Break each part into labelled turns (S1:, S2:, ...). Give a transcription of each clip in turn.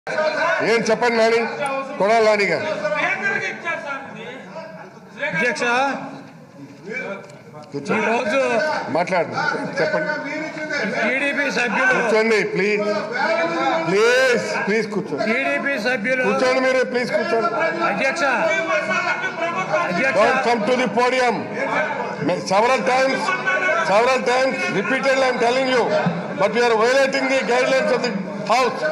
S1: ఏం చెప్పండి నాని కొడాలి నాని గారు
S2: అధ్యక్ష
S1: కూర్చోండి
S2: ఈరోజు
S1: మాట్లాడండి చెప్పండి
S2: టీడీపీ సభ్యులు
S1: కూర్చోండి ప్లీజ్ ప్లీజ్ ప్లీజ్ కూర్చోండి
S2: టీడీపీ సభ్యులు
S1: కూర్చోండి మీరు ప్లీజ్ కూర్చోండి
S2: అధ్యక్ష అధ్యక్ష
S1: don't come to the podium several times several times repeatedly i'm telling you but you are violating the guidelines of the house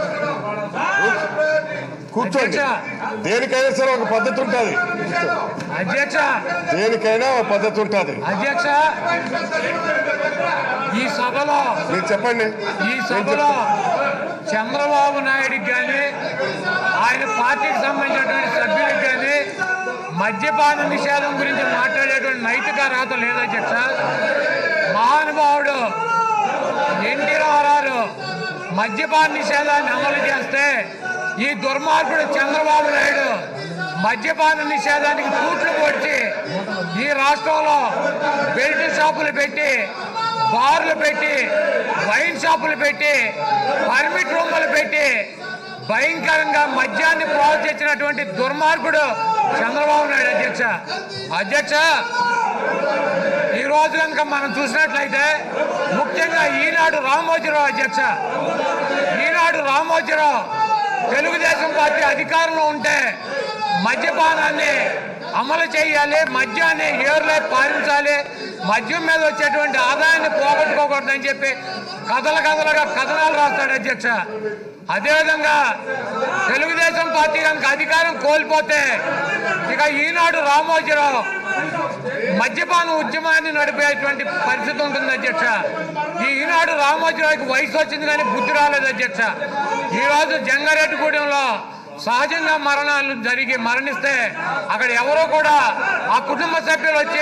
S1: కూర్చోండి దేనికైనా సరే ఒక పద్ధతి ఉంటుంది
S2: అధ్యక్ష
S1: దేనికైనా ఒక పద్ధతి ఉంటుంది
S2: అధ్యక్ష ఈ సభలో
S1: మీరు చెప్పండి
S2: ఈ సభలో చంద్రబాబు నాయుడికి కానీ ఆయన పార్టీకి సంబంధించినటువంటి సభ్యులకు కానీ మద్యపాన నిషేధం గురించి మాట్లాడేటువంటి నైతిక అర్హత లేదు అధ్యక్ష మహానుభావుడు ఎన్టీ రామారావు మద్యపాన నిషేధాన్ని అమలు చేస్తే ఈ దుర్మార్గుడు చంద్రబాబు నాయుడు మద్యపాన నిషేధానికి తూట్లు పొడిచి ఈ రాష్ట్రంలో బెల్ట్ షాపులు పెట్టి బార్లు పెట్టి వైన్ షాపులు పెట్టి పర్మిట్ రూములు పెట్టి భయంకరంగా మద్యాన్ని ప్రోత్సహించినటువంటి దుర్మార్గుడు చంద్రబాబు నాయుడు అధ్యక్ష అధ్యక్ష ఈ రోజు కనుక మనం చూసినట్లయితే ముఖ్యంగా ఈనాడు రామోజీరావు అధ్యక్ష ఈనాడు రామోజీరావు తెలుగుదేశం పార్టీ అధికారంలో ఉంటే మద్యపానాన్ని అమలు చేయాలి మద్యాన్ని ఏరులే పాలించాలి మద్యం మీద వచ్చేటువంటి ఆదాయాన్ని పోగొట్టుకోకూడదని చెప్పి కథలు కథలుగా కథనాలు రాస్తాడు అధ్యక్ష అదేవిధంగా తెలుగుదేశం పార్టీ కనుక అధికారం కోల్పోతే ఇక ఈనాడు రామోజీరావు మద్యపాన ఉద్యమాన్ని నడిపేటువంటి పరిస్థితి ఉంటుంది అధ్యక్ష ఈ ఈనాడు రామోజీరావుకి వయసు వచ్చింది కానీ బుద్ధి రాలేదు అధ్యక్ష ఈరోజు జంగారెడ్డిగూడెంలో సహజంగా మరణాలు జరిగి మరణిస్తే అక్కడ ఎవరో కూడా ఆ కుటుంబ సభ్యులు వచ్చి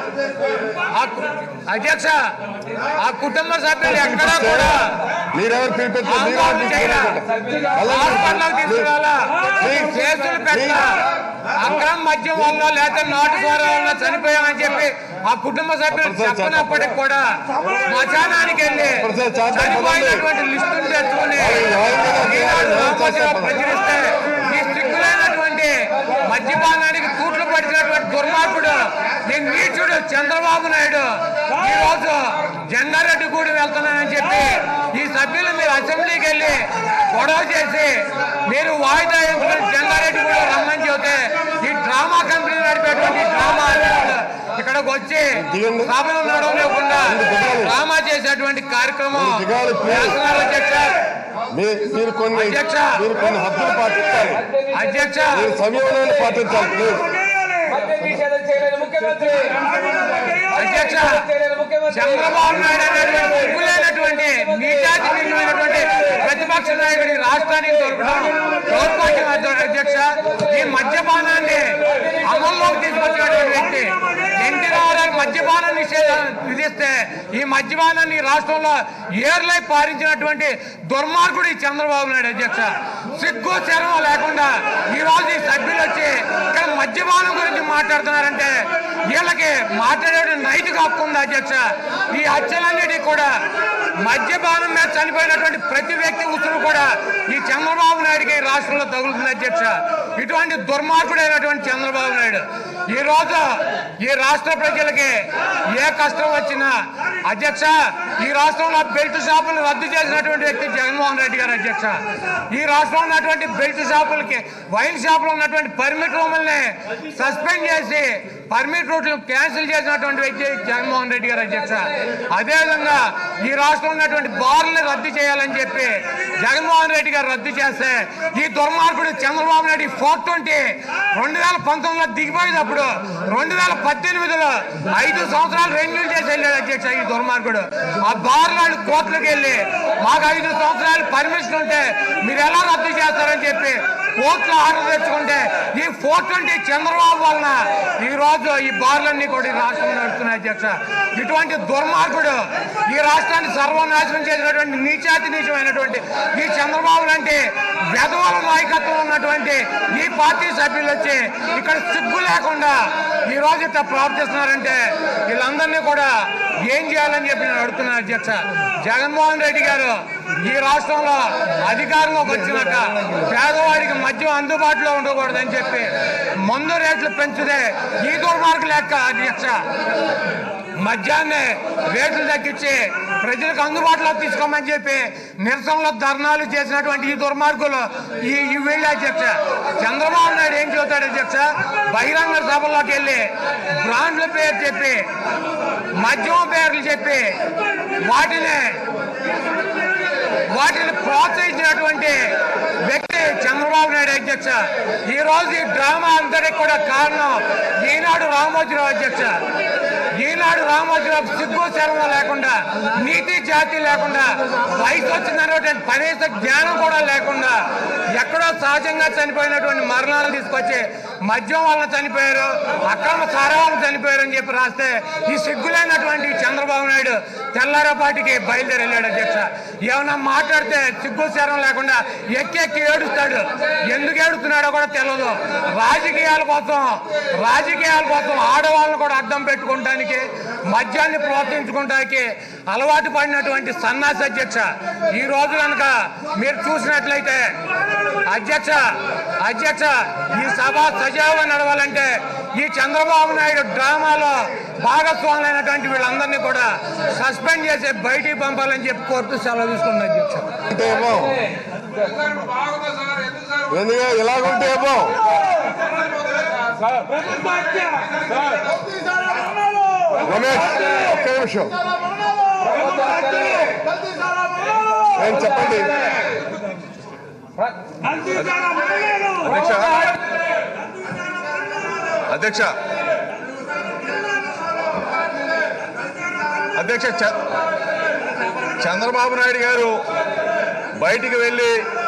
S2: ఆ కు- అధ్యక్ష ఆ కుటుంబ సభ్యులు ఎక్కడా కూడా
S1: మీరెవరు పిలిపించారు మీరు ఎవరు
S2: ఆందోళన చేయరా? హాస్పిటల్కి తీసుకురావాలా? కేసులు పెట్టా అక్రమ మద్యం వల్ల లేదా నాటు కూర వల్ల చనిపోయామని చెప్పి ఆ కుటుంబ సభ్యులు చెప్పనప్పటికి కూడా శ్మశానానికి వెళ్ళి చనిపోయినటువంటి లిస్టును తెచ్చుకుని ఈనాడు రామోజీరావు ప్రచురిస్తే ఈ సిగ్గులైనటువంటి మద్యపానానికి తూట్లు పడిచినటువంటి దుర్మార్గుడు ఈ నీచుడు చంద్రబాబు నాయుడు ఈ రోజు జంగారెడ్డి గూడి వెళ్తున్నానని చెప్పి ఈ సభ్యులు మీరు అసెంబ్లీకి వెళ్ళి గొడవ చేసి మీరు వాయిదా వేసుకుని జంగారెడ్డి కూడా రమ్మని చెబితే ఈ డ్రామా కంపెనీ నడిపేటువంటి డ్రామా అధ్యక్షుడు ఇక్కడికి వచ్చి
S1: దిగండి.
S2: సభలు నడవలేకుండా
S1: దిగాలి.
S2: డ్రామా చేసేటువంటి కార్యక్రమం
S1: మీరు దిగాలి, please.
S2: చేస్తున్నారు అధ్యక్ష
S1: మీ- మీరు కొన్ని
S2: అధ్యక్ష.
S1: మీరు కొన్ని హద్దులు పాటించాలి
S2: అధ్యక్ష
S1: మీరు సమయంలో పాటించాలి ప్లీజ్
S3: మద్య నిషేధం చేయలేదు ముఖ్యమంత్రి
S2: అధ్యక్ష
S3: చేయలేదు ముఖ్యమంత్రి
S2: చంద్రబాబు నాయుడు అనేటువంటి సిగ్గులేనటువంటి నీచాతి నీచమైనటువంటి ప్రతిపక్ష నాయకుడి రాష్ట్రానికి దొరకడం తోడ్పాటి అధ్యక్ష ఈ మద్యపానాన్ని అమల్లోకి తీసుకొచ్చినటువంటి వ్యక్తి ఎన్టీ రామారావు మద్యపాన నిషేధం విధిస్తే ఈ మద్యపానాన్ని ఈ రాష్ట్రంలో ఏర్లై పారించినటువంటి దుర్మార్గుడు ఈ చంద్రబాబు నాయుడు అధ్యక్ష సిగ్గు చర్మ లేకుండా ఈ రోజు ఈ సభ్యులు వచ్చి ఇక్కడ మద్యపానం గురించి మాట్లాడుతున్నారంటే వీళ్ళకి మాట్లాడే నైతిక హక్కు ఉంది అధ్యక్ష ఈ హత్యలన్నిటి కూడా మద్యపానం మీద చనిపోయినటువంటి ప్రతి వ్యక్తి ఉసురు కూడా ఈ చంద్రబాబు నాయుడికి ఈ రాష్ట్రంలో తగులుతుంది అధ్యక్ష ఇటువంటి దుర్మార్గుడైనటువంటి చంద్రబాబు నాయుడు ఈ రోజు ఈ రాష్ట్ర ప్రజలకి ఏ కష్టం వచ్చినా అధ్యక్ష ఈ రాష్ట్రంలో బెల్ట్ షాపులు రద్దు చేసినటువంటి వ్యక్తి జగన్మోహన్ రెడ్డి గారు అధ్యక్ష ఈ రాష్ట్రంలో ఉన్నటువంటి బెల్ట్ షాపులకి వైన్ షాపులు ఉన్నటువంటి పర్మిట్ రూముల్ని సస్పెండ్ చేసి పర్మిట్ రూట్లు క్యాన్సిల్ చేసినటువంటి వ్యక్తి జగన్మోహన్ రెడ్డి గారు అధ్యక్ష అదేవిధంగా ఈ రాష్ట్రంలో ఉన్నటువంటి బార్లని రద్దు చేయాలని చెప్పి జగన్మోహన్ రెడ్డి గారు రద్దు చేస్తే ఈ దుర్మార్గుడు చంద్రబాబు నాయుడు ఫోర్ ట్వంటీ రెండు వేల పంతొమ్మిదిలో దిగిపోయేటప్పుడు రెండు వేల పద్దెనిమిదిలో ఐదు సంవత్సరాలు రెన్యూల్ చేసి వెళ్ళాడు అధ్యక్ష ఈ దుర్మార్గుడు ఆ బార్ వాళ్ళు కోర్టులకు వెళ్ళి మాకు ఐదు సంవత్సరాలు పర్మిషన్ ఉంటే మీరు ఎలా రద్దు చేస్తారని చెప్పి కోర్టులో ఆర్డర్ తెచ్చుకుంటే ఈ ఫోర్ ట్వంటీ చంద్రబాబు వలన ఈ రోజు ఈ బార్లన్నీ కూడా ఈ రాష్ట్రంలో నడుస్తున్నాయి అధ్యక్ష ఇటువంటి దుర్మార్గుడు ఈ రాష్ట్రాన్ని సర్వనాశనం చేసినటువంటి నీచాతి నీచమైనటువంటి ఈ చంద్రబాబు లాంటి వెధవల నాయకత్వం ఉన్నటువంటి ఈ పార్టీ సభ్యులు వచ్చి ఇక్కడ సిగ్గు లేకుండా ఈ రోజు ఇట్లా ప్రవర్తిస్తున్నారంటే వీళ్ళందరినీ కూడా ఏం చేయాలని చెప్పి నేను అడుగుతున్నాను అధ్యక్ష జగన్మోహన్ రెడ్డి గారు ఈ రాష్ట్రంలో అధికారంలోకి వచ్చినాక పేదవాడికి మద్యం అందుబాటులో ఉండకూడదని చెప్పి మందు రేట్లు పెంచుదే ఈ దుర్మార్గం లెక్క అధ్యక్ష మద్యాన్ని రేట్లు తగ్గించి ప్రజలకు అందుబాటులో తీసుకోమని చెప్పి నిరసనలో ధర్నాలు చేసినటువంటి ఈ దుర్మార్గులు ఈ ఈ వీళ్ళ అధ్యక్ష చంద్రబాబు నాయుడు ఏం చెబుతాడు అధ్యక్ష బహిరంగ సభల్లోకి వెళ్ళి బ్రాండ్ల పేరు చెప్పి మద్యం పేర్లు చెప్పి వాటిని వాటిని ప్రోత్సహించినటువంటి వ్యక్తి చంద్రబాబు నాయుడు అధ్యక్ష ఈ రోజు ఈ డ్రామా అంతటికి కూడా కారణం ఈనాడు రామోజీరావు అధ్యక్ష ఈనాడు రామోజీరావు సిగ్గు శర్మ లేకుండా నీతి జాతి లేకుండా వయసు వచ్చిందనేటువంటి కనీస జ్ఞానం కూడా లేకుండా ఎక్కడో సహజంగా చనిపోయినటువంటి మరణాలు తీసుకొచ్చి మద్యం వలన చనిపోయారు అక్రమ సారాలను చనిపోయారు అని చెప్పి రాస్తే ఈ సిగ్గులైనటువంటి చంద్రబాబు నాయుడు తెల్లారపాటికి బయలుదేరి వెళ్ళాడు అధ్యక్ష ఏమన్నా మాట్లాడితే సిగ్గు శరం లేకుండా ఎక్కి ఎక్కి ఏడుస్తాడు ఎందుకు ఏడుస్తున్నాడో కూడా తెలియదు రాజకీయాల కోసం రాజకీయాల కోసం ఆడవాళ్ళని కూడా అడ్డం పెట్టుకోవడానికి మద్యాన్ని ప్రోత్సహించుకోవడానికి అలవాటు పడినటువంటి సన్నాసి అధ్యక్ష ఈ రోజు కనుక మీరు చూసినట్లయితే అధ్యక్ష అధ్యక్ష ఈ సభ సజావుగా నడవాలంటే ఈ చంద్రబాబు నాయుడు డ్రామాలో భాగస్వాములైనటువంటి వీళ్ళందరినీ కూడా సస్పెండ్ చేసి బయటికి పంపాలని చెప్పి కోరుతూ సెలవు తీసుకున్న అధ్యక్ష
S1: అంటే ఏమో ఎందుకు ఇలాగుంటే ఏమో రమేష్ ఒక్క నిమిషం ఏం చెప్పండి
S4: అధ్యక్ష అధ్యక్ష చ- చంద్రబాబు నాయుడు గారు బయటికి వెళ్ళి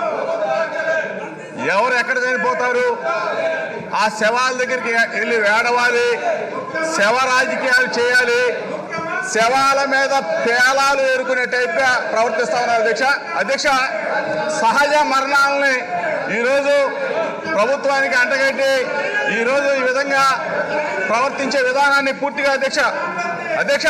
S4: ఎవరు ఎక్కడ చనిపోతారు ఆ శవాల దగ్గరికి వెళ్ళి వేడవాలి శవ రాజకీయాలు చేయాలి శవాల మీద పేలాలు ఏరుకునే టైప్గా ప్రవర్తిస్తా ఉన్నారు అధ్యక్ష అధ్యక్ష సహజ మరణాలని ఈరోజు ప్రభుత్వానికి అంటగట్టి ఈరోజు ఈ విధంగా ప్రవర్తించే విధానాన్ని పూర్తిగా అధ్యక్ష అధ్యక్ష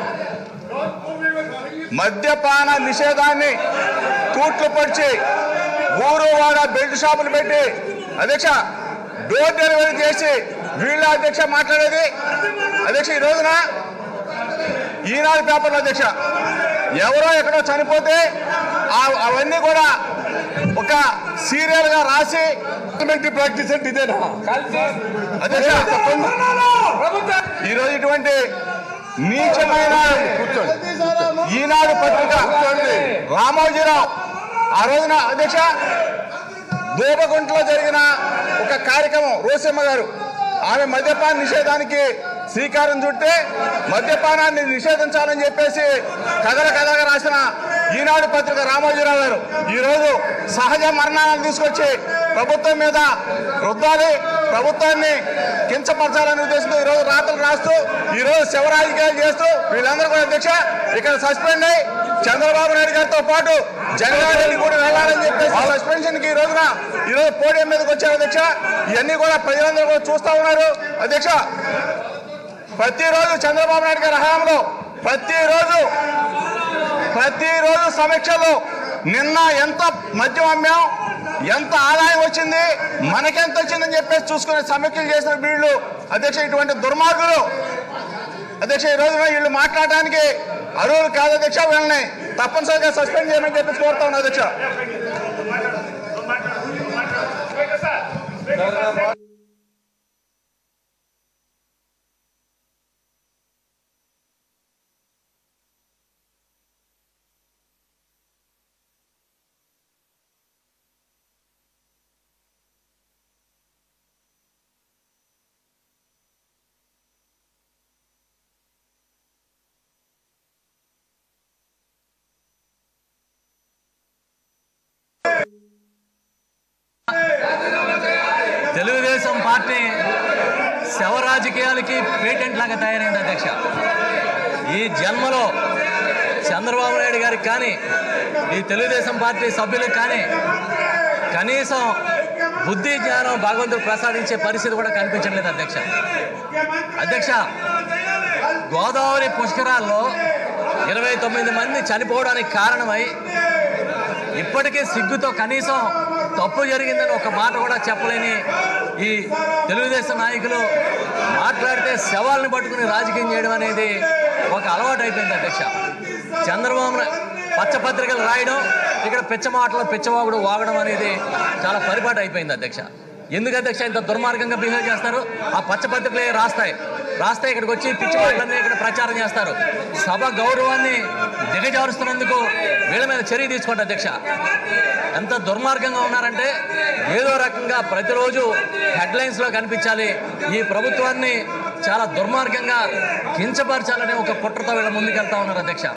S4: మద్యపాన నిషేధాన్ని తూట్లు పడిచి ఊరు వాడ బెల్ట్ షాపులు పెట్టి అధ్యక్ష డోర్ డెలివరీ చేసి వీళ్ళ అధ్యక్ష మాట్లాడేది అధ్యక్ష ఈ రోజున ఈనాడు పేపర్లో అధ్యక్ష ఎవరో ఎక్కడో చనిపోతే ఆ- అవన్నీ కూడా ఒక సీరియల్ గా రాసి
S1: పార్లమెంటరీ ప్రాక్టీస్ అంటే ఇదేనా
S4: అధ్యక్ష
S1: చెప్పండి
S4: ఈ రోజు ఇటువంటి నీచమైన
S1: కూర్చోండి
S4: ఈనాడు పత్రిక రామోజీరావు ఆ రోజున అధ్యక్ష దూబగుంటలో జరిగిన ఒక కార్యక్రమం రోసమ్మ గారు ఆమె మద్యపాన నిషేధానికి శ్రీకారం చుట్టే మద్యపానాన్ని నిషేధించాలని చెప్పేసి కథల కథగా రాసిన ఈనాడు పత్రిక రామోజీరావు గారు ఈరోజు సహజ మరణాలను తీసుకొచ్చి ప్రభుత్వం మీద రుద్దాలి ప్రభుత్వాన్ని కించపరచాలనే ఉద్దేశంతో ఈరోజు రాతలు రాస్తూ ఈరోజు శివరాజకీయాలు చేస్తూ వీళ్ళందరూ కూడా అధ్యక్ష ఇక్కడ సస్పెండ్ అయ్యి చంద్రబాబు నాయుడు గారితో పాటు జగన్ రెడ్డి కూడా వెళ్ళాలని చెప్పేసి సస్పెన్షన్ కి ఈ రోజున ఈ రోజు పోడియం మీదకి వచ్చారు అధ్యక్ష ఇవన్నీ కూడా ప్రజలందరూ కూడా చూస్తా ఉన్నారు అధ్యక్ష ప్రతిరోజు చంద్రబాబు నాయుడు గారి హయాంలో ప్రతిరోజు ప్రతిరోజు సమీక్షలో నిన్న ఎంత మద్యం అమ్మాం ఎంత ఆదాయం వచ్చింది మనకెంత వచ్చిందని చెప్పేసి చూసుకునే సమీక్షలు చేసిన వీళ్ళు అధ్యక్ష ఇటువంటి దుర్మార్గులు అధ్యక్ష ఈ రోజున వీళ్ళు మాట్లాడడానికి అర్హులు కాదు అధ్యక్ష వీళ్ళని తప్పనిసరిగా సస్పెండ్ చేయమని చెప్పేసి కోరుతా ఉన్నా అధ్యక్ష
S5: తెలుగుదేశం పార్టీ శవ రాజకీయాలకి పేటెంట్ లాగా తయారైంది అధ్యక్ష ఈ జన్మలో చంద్రబాబు నాయుడు గారికి కానీ ఈ తెలుగుదేశం పార్టీ సభ్యులకు కానీ కనీసం బుద్ధి జ్ఞానం భగవంతుడు ప్రసాదించే పరిస్థితి కూడా కనిపించట్లేదు అధ్యక్ష అధ్యక్ష గోదావరి పుష్కరాల్లో ఇరవై తొమ్మిది మంది చనిపోవడానికి కారణమై ఇప్పటికీ సిగ్గుతో కనీసం తప్పు జరిగిందని ఒక మాట కూడా చెప్పలేని ఈ తెలుగుదేశం నాయకులు మాట్లాడితే శవాలను పట్టుకుని రాజకీయం చేయడం అనేది ఒక అలవాటు అయిపోయింది అధ్యక్ష చంద్రబాబు నా- పచ్చపత్రికలు రాయడం ఇక్కడ పిచ్చ మాటలు పిచ్చవాగుడు వాగడం అనేది చాలా పరిపాటు అయిపోయింది అధ్యక్ష ఎందుకు అధ్యక్ష ఇంత దుర్మార్గంగా బిహేవ్ చేస్తారు ఆ పచ్చపత్రికలే రాస్తాయి రాస్తే ఇక్కడికి వచ్చి పిచ్చి మాటలన్నీ ఇక్కడ ప్రచారం చేస్తారు సభ గౌరవాన్ని దిగజారుస్తున్నందుకు వీళ్ళ మీద చర్య తీసుకోండి అధ్యక్ష ఎంత దుర్మార్గంగా ఉన్నారంటే ఏదో రకంగా ప్రతిరోజు హెడ్లైన్స్లో కనిపించాలి ఈ ప్రభుత్వాన్ని చాలా దుర్మార్గంగా కించపరచాలనే ఒక కుట్రతో వీళ్ళ ముందుకెళ్తా ఉన్నారు అధ్యక్ష